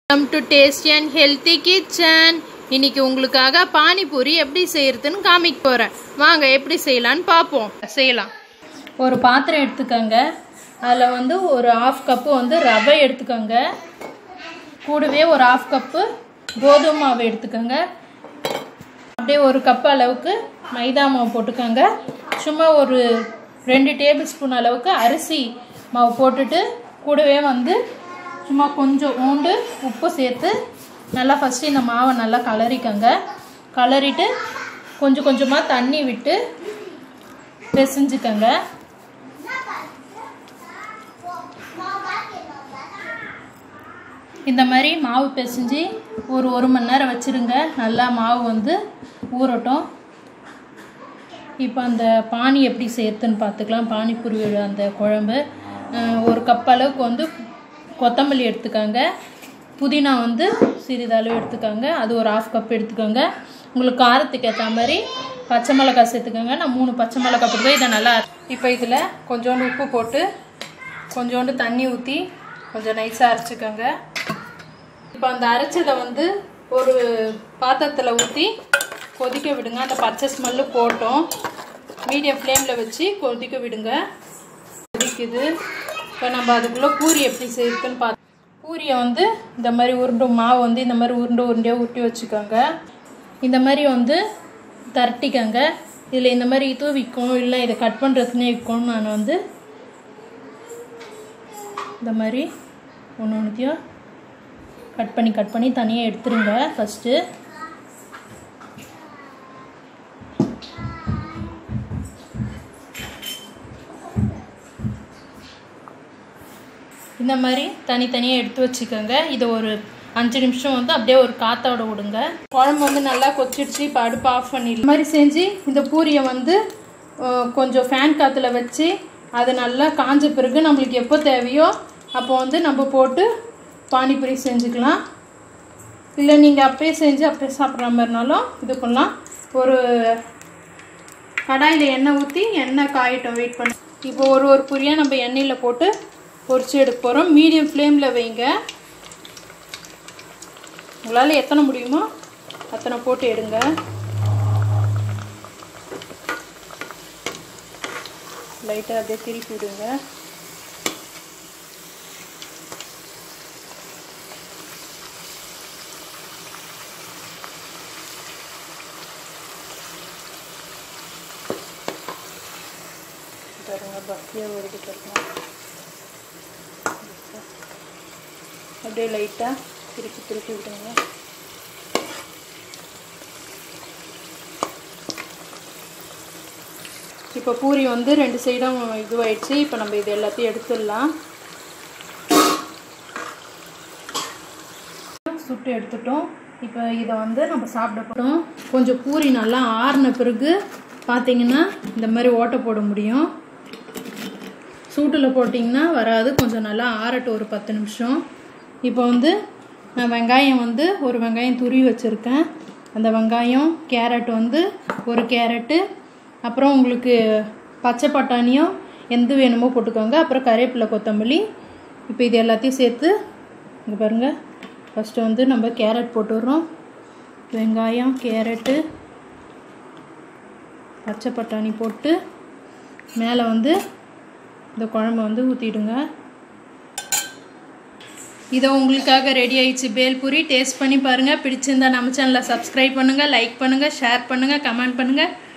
come to taste and healthy kitchen இன்னைக்கு உங்களுக்காக பானிபூரி எப்படி செய்யறதுன்னு காமிக்க போறேன் வாங்க எப்படி செய்யலான்னு பார்ப்போம் செய்யலாம் ஒரு பாத்திரம் எடுத்துக்கோங்க அதில் வந்து ஒரு ஆஃப் கப்பு வந்து ரவை எடுத்துக்கோங்க கூடவே ஒரு ஆஃப் கப்பு கோதுமை மாவு எடுத்துக்கோங்க அப்படியே ஒரு கப் அளவுக்கு மைதா மாவு போட்டுக்கோங்க சும்மா ஒரு ரெண்டு டேபிள் ஸ்பூன் அளவுக்கு அரிசி மாவு போட்டுட்டு கூடவே வந்து சும்மா கொஞ்சம் ஊண்டு உப்பு சேர்த்து நல்லா ஃபஸ்ட்டு இந்த மாவை நல்லா கலரிக்கோங்க கலரிட்டு கொஞ்சம் கொஞ்சமாக தண்ணி விட்டு பிசைஞ்சுக்கோங்க இந்த மாதிரி மாவு பிசைஞ்சு ஒரு ஒரு மணி நேரம் வச்சுருங்க நல்லா மாவு வந்து ஊறட்டும் இப்போ அந்த பானி எப்படி செய்யறதுன்னு பார்த்துக்கலாம் பானிபூரியோட அந்த குழம்பு அஹ் ஒரு கப் அளவுக்கு வந்து கொத்தமல்லி எடுத்துக்கோங்க புதினா வந்து சிறிதளவு எடுத்துக்கோங்க அது ஒரு ஆஃப் கப் எடுத்துக்கோங்க உங்களுக்கு காரத்துக்கு ஏற்ற மாதிரி பச்சை மிளகாய் சேர்த்துக்கோங்க நான் மூணு பச்சை மிளகாய் போட்டு இதை நல்லா இப்போ இதில் கொஞ்சோண்டு உப்பு போட்டு கொஞ்சோண்டு தண்ணி ஊற்றி கொஞ்சம் நைஸாக அரைச்சிக்கோங்க இப்போ அந்த அரைச்சதை வந்து ஒரு பாத்திரத்தில் ஊற்றி கொதிக்க விடுங்க அந்த பச்சை ஸ்மெல்லு போட்டோம் மீடியம் ஃப்ளேமில் வச்சு கொதிக்க விடுங்க கொதிக்குது இப்போ நம்ம அதுக்குள்ளே பூரி எப்படி செய்யுதுன்னு பார்த்து பூரியை வந்து இந்த மாதிரி உருண்டை மாவு வந்து இந்த மாதிரி உருண்டை உருண்டையாக உருட்டி வச்சுக்கோங்க இந்த மாதிரி வந்து தரட்டிக்கோங்க இதில் இந்த மாதிரி இதுவும் விற்கும் இல்லை இதை கட் பண்ணுறதுனே விற்கும் நான் வந்து இந்த மாதிரி ஒன்று ஒன்றுத்தையும் கட் பண்ணி கட் பண்ணி தனியாக எடுத்துருங்க ஃபஸ்ட்டு இந்த மாதிரி தனித்தனியாக எடுத்து வச்சுக்கோங்க இதை ஒரு அஞ்சு நிமிஷம் வந்து அப்படியே ஒரு காத்தோட விடுங்க குழம்பு வந்து நல்லா கொச்சிடுச்சு இப்போ அடுப்பு ஆஃப் பண்ணிடலாம் இந்த மாதிரி செஞ்சு இந்த பூரியை வந்து அஹ், கொஞ்சம் ஃபேன் காற்றுல வச்சு அது நல்லா காஞ்ச பிறகு நம்மளுக்கு எப்போ தேவையோ அப்போ வந்து நம்ம போட்டு பானிபூரி செஞ்சுக்கலாம் இல்லை நீங்கள் அப்படியே செஞ்சு அப்படியே சாப்பிட்ற மாதிரினாலும் இது பண்ணலாம் ஒரு கடாயில் எண்ணெய் ஊற்றி எண்ணெய் காயட்டும் வெயிட் பண்ணி இப்போ ஒரு ஒரு பூரியாக நம்ம எண்ணெயில் போட்டு பொரிச்சு எடுக்க போகிறோம் மீடியம் ஃப்ளேமில் வைங்க உங்களால் எத்தனை முடியுமோ அத்தனை போட்டு எடுங்க லைட்டாக அப்படியே திருப்பி விடுங்க பாருங்க பஃபியாக வருது பாருங்க அப்படியே லைட்டாக திருப்பி திருப்பி விடுங்க இப்போ பூரி வந்து ரெண்டு சைடும் இதுவாயிடுச்சு இப்போ நம்ம இது எல்லாத்தையும் எடுத்துடலாம் சுட்டு எடுத்துட்டோம் இப்போ இதை வந்து நம்ம சாப்பிட போகிறோம் கொஞ்சம் பூரி நல்லா ஆறின பிறகு பார்த்தீங்கன்னா இந்த மாதிரி ஓட்டை போட முடியும் சூட்டில் போட்டிங்கன்னா வராது கொஞ்சம் நல்லா ஆறட்டும் ஒரு பத்து நிமிஷம் இப்போ வந்து நான் வெங்காயம் வந்து ஒரு வெங்காயம் துருவி வச்சுருக்கேன் அந்த வெங்காயம் கேரட் வந்து ஒரு கேரட்டு அப்புறம் உங்களுக்கு பச்சை பட்டாணியும் எந்த வேணுமோ போட்டுக்கோங்க அப்புறம் கருவேப்பிலை கொத்தமல்லி இப்போ இது எல்லாத்தையும் சேர்த்து இங்கே பாருங்கள் ஃபஸ்ட்டு வந்து நம்ம கேரட் போட்டுடுறோம் வெங்காயம் கேரட்டு பச்சை பட்டாணி போட்டு மேலே வந்து இந்த குழம்பு வந்து ஊற்றிடுங்க இதோ உங்களுக்காக ரெடி ஆயிடுச்சு பேல்பூரி டேஸ்ட் பண்ணி பாருங்கள் பிடிச்சிருந்தா நம்ம சேனலை சப்ஸ்கிரைப் பண்ணுங்கள் லைக் பண்ணுங்கள் ஷேர் பண்ணுங்கள் கமெண்ட் பண்ணுங்கள்